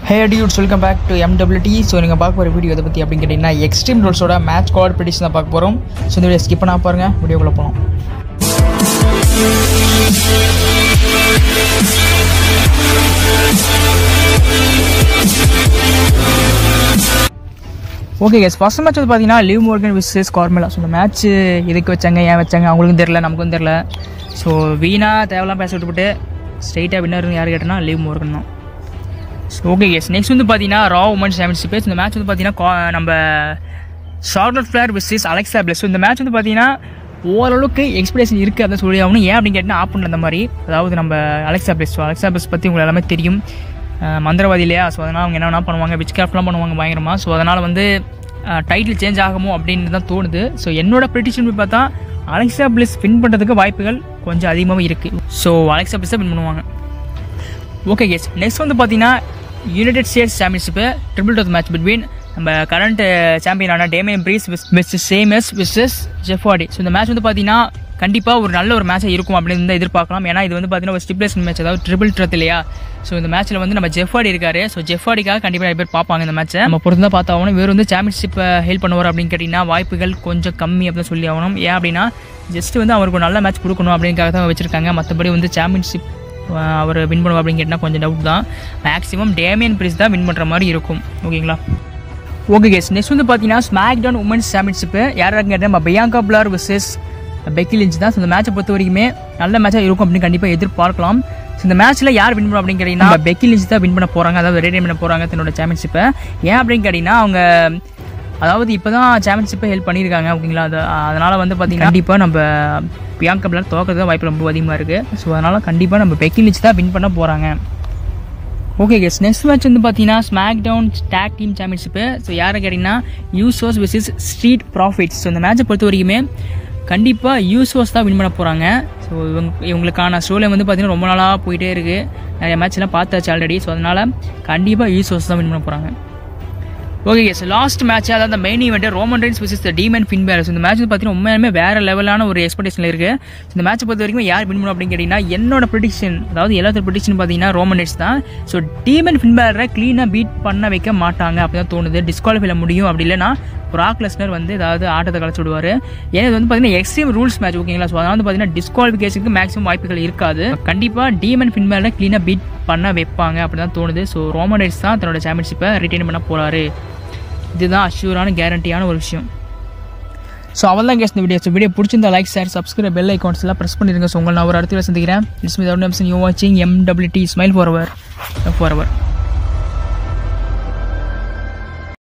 hey dudes welcome back to MWT so நீங்கள் பார்க்க போகிற வீடியோ இதை பற்றி அப்படின்னு கேட்டிங்கன்னா எக்ஸ்ட்ரீம் ரூல்ஸோட மேட்ச் கார்டு ப்ரிடிஷன் தான் பார்க்க போகிறோம் ஸோ இந்த வீடியோ ஸ்கிப் பண்ணா பாருங்கள் வீடியோக்குள்ளே போகலாம் ஓகே கேஸ் ஃபர்ஸ்ட் மேட்ச் வந்து பார்த்தீங்கன்னா Liv Morgan versus Carmella so இந்த மேட்ச் எதுக்கு வச்சாங்க ஏன் வச்சாங்க அவங்களுக்கும் தெரில நமக்கும் தெரில ஸோ வீணா தேவையெல்லாம் பேச விட்டுவிட்டு ஸ்ட்ரைட்டாக வின்னர் யார் கேட்டனா லிவ் மோர்கன் தான் ஸோ ஓகே கேஸ் நெக்ஸ்ட் வந்து பார்த்தீங்கன்னா ரா உமன்ஸ் சாம்பியன்ஷிப் இந்த மேட்ச் வந்து பார்த்தீங்கன்னா கா- நம்ம Charlotte Flair versus Alexa Bliss இந்த மேட்ச் வந்து பார்த்தீங்கன்னா ஓரளவுக்கு எக்ஸ்பெக்டேஷன் இருக்குது அப்படின்னு சொல்லி ஆகணும் ஏன் அப்படின்னு கேட்டால் ஆப் பண்ணுற மாதிரி அதாவது நம்ம Alexa Bliss so Alexa Bliss பற்றி உங்களுக்கு எல்லாமே தெரியும் அஹ் மந்திரவாதி இல்லையா ஸோ அதனால் அவங்க என்ன வேணா பண்ணுவாங்க விச் கிராஃப்ட்லாம் பண்ணுவாங்க பயங்கரமாக ஸோ அதனால் வந்து டைட்டில் சேஞ்ச் ஆகுமோ அப்படின்னு தான் தோணுது ஸோ என்னோட ப்ரெடிஷன் போய் பார்த்தா அலெக்சா பிளஸ் வின் பண்ணுறதுக்கு வாய்ப்புகள் கொஞ்சம் அதிகமாகவே இருக்குது ஸோ அலெக்சா பிளஸ் வின் பண்ணுவாங்க ஓகே கேஸ் நெக்ஸ்ட் வந்து பார்த்தீங்கன்னா யுனைடெட் ஸ்டேட்ஸ் சாம்பியன்ஷிப்பு ட்ரிபிள் டோத் மேட்ச் பிட்வீன் நம்ம கரண்ட் சாம்பியனான Damian Priest versus Sheamus versus Jeff Hardy so இந்த மேட்ச் வந்து பார்த்தீங்கன்னா கண்டிப்பாக ஒரு நல்ல ஒரு மேட்சாக இருக்கும் அப்படின்னு தான் எதிர்பார்க்கலாம் ஏன்னா இது வந்து பார்த்தீங்கன்னா ஒரு ஸ்டிப்லேஷன் மேட்ச் அதாவது ட்ரிபிள் ட்ரத் இல்லையா ஸோ இந்த மேட்ச்சில் வந்து நம்ம ஜெஃபாடி இருக்காரு ஸோ ஜெஃபாடிக்காக கண்டிப்பாக நிறைய பேர் பார்ப்பாங்க இந்த மேட்ச்சை நம்ம பொறுத்து தான் பார்த்தாகணும் இவர் வந்து சாம்பியன்ஷிப்பை ஹெல்ப் பண்ணுவார் அப்படின்னு கேட்டிங்கன்னா வாய்ப்புகள் கொஞ்சம் கம்மி அப்படின்னு சொல்லி ஆகணும் ஏன் அப்படின்னா ஜஸ்ட் வந்து அவருக்கு ஒரு நல்ல மேட்ச் கொடுக்கணும் அப்படிங்கிறதுக்காக தான் வச்சிருக்காங்க மற்றபடி வந்து சாம்பியன்ஷிப் அவர் வின் பண்ணுவா அப்படின்னு கேட்டால் கொஞ்சம் டவுட் தான் மேக்ஸிமம் டேமியன் பிரிஸ் தான் வின் பண்ணுற மாதிரி இருக்கும் ஓகேங்களா ஓகே கேஸ் நெக்ஸ்ட் வந்து பார்த்தீங்கன்னா ஸ்மாக் டவுன் உமன்ஸ் சாம்பியன்ஷிப்பு யாராவது கேட்டால் நம்ம Bianca Belair versus Becky Lynch தான் ஸோ இந்த மேட்சை பொறுத்த வரைக்குமே நல்ல மேட்சாக இருக்கும் அப்படின்னு கண்டிப்பாக எதிர்பார்க்கலாம் ஸோ இந்த மேட்ச்சில் யார் வின் பண்ணும் அப்படின்னு கேட்டிங்கன்னா பெக்கி லிஞ்ச் தான் வின் பண்ண போகிறாங்க அதாவது ரெடி பண்ண போகிறாங்க தன்னோட சாம்பியன்ஷிப்பை ஏன் அப்படின்னு கேட்டிங்கன்னா அவங்க அதாவது இப்போ தான் சாம்பியன்ஷிப்பை ஹெல்ப் பண்ணியிருக்காங்க ஓகேங்களா அது அதனால் வந்து பார்த்தீங்கன்னா கண்டிப்பாக நம்ம பியாங்கா பிளார் தோக்கிறது தான் வாய்ப்பு ரொம்ப அதிகமாக இருக்குது ஸோ அதனால் கண்டிப்பாக நம்ம பெக்கி லிஞ்ச் தான் வின் பண்ண போகிறாங்க ஓகே கேஸ் நெக்ஸ்ட் மேட்ச் வந்து பார்த்தீங்கன்னா SmackDown tag team championship so யாரை கேட்டிங்கன்னா Usos versus Street Profits so இந்த மேட்சை பொறுத்த வரைக்குமே கண்டிப்பாக யூசோஸ் தான் வின் பண்ண போகிறாங்க ஸோ இவங்க இவங்களுக்கான ஸ்டோரில் வந்து பார்த்தீங்கன்னா ரொம்ப நாளாக போயிட்டே இருக்குது நிறைய மேட்ச்லாம் பார்த்தாச்சு ஆல்ரெடி ஸோ அதனால் கண்டிப்பாக யூசோஸ் தான் வின் பண்ண போகிறாங்க ஓகே எஸ் லாஸ்ட் மேட்ச் அதாவது அந்த main event Roman Reigns versus the Demon Finn Balor இந்த மேட்ச் பார்த்தீங்கன்னா உண்மையுமே வேற லெவலான ஒரு எக்ஸ்பெக்டேஷன் இருக்கு இந்த மேட்ச் பொறுத்த வரைக்கும் யார் வின் பண்ணும் அப்படின்னு கேட்டிங்கன்னா என்னோட ப்ரிடிக்ஷன் அதாவது எல்லாத்தோட ப்ரிடிக்ஷன் பார்த்தீங்கன்னா ரோமன் ரைன்ஸ் தான் ஸோ டீமன் ஃபின் பேரரை க்ளீனாக பீட் பண்ண வைக்க மாட்டாங்க அப்படி தான் தோணுது டிஸ்குவாலிஃபைல முடியும் அப்படி இல்லைன்னா ப்ராக் லெஸ்னர் வந்து ஏதாவது ஆட்டத்தை கலைச்சு விடுவார் ஏன்னா இது வந்து பார்த்தீங்கன்னா எக்ஸ்ட்ரீம் ரூல்ஸ் மேட்ச் ஓகேங்களா ஸோ அதனால வந்து பார்த்தீங்கன்னா டிஸ்குவாலிஃபிகேஷனுக்கு மேக்ஸிமம் வாய்ப்புகள் இருக்காது கண்டிப்பாக டீமன் ஃபின் பேரரை க்ளீனாக பீட் பண்ண வைப்பாங்க அப்படி தான் தோணுது ஸோ ரோமன் ரைன்ஸ் தான் தன்னோட சாம்பியன்ஷிப்பை ரிட்டைன் பண்ண போகிறாரு இதுதான் அஷ்யூரான கேரண்டியான ஒரு விஷயம் ஸோ அவள் தான் கேஸ் இந்த வீடியோ ஸோ வீடியோ பிடிச்சிருந்தா like share subscribe bell icons எல்லாம் ப்ரெஸ் பண்ணிருங்க ஸோ உங்களை நான் ஒரு இடத்துல சந்திக்கிறேன் இட்ஸ் மீ யூ வாட்சிங் MWT smile forever for our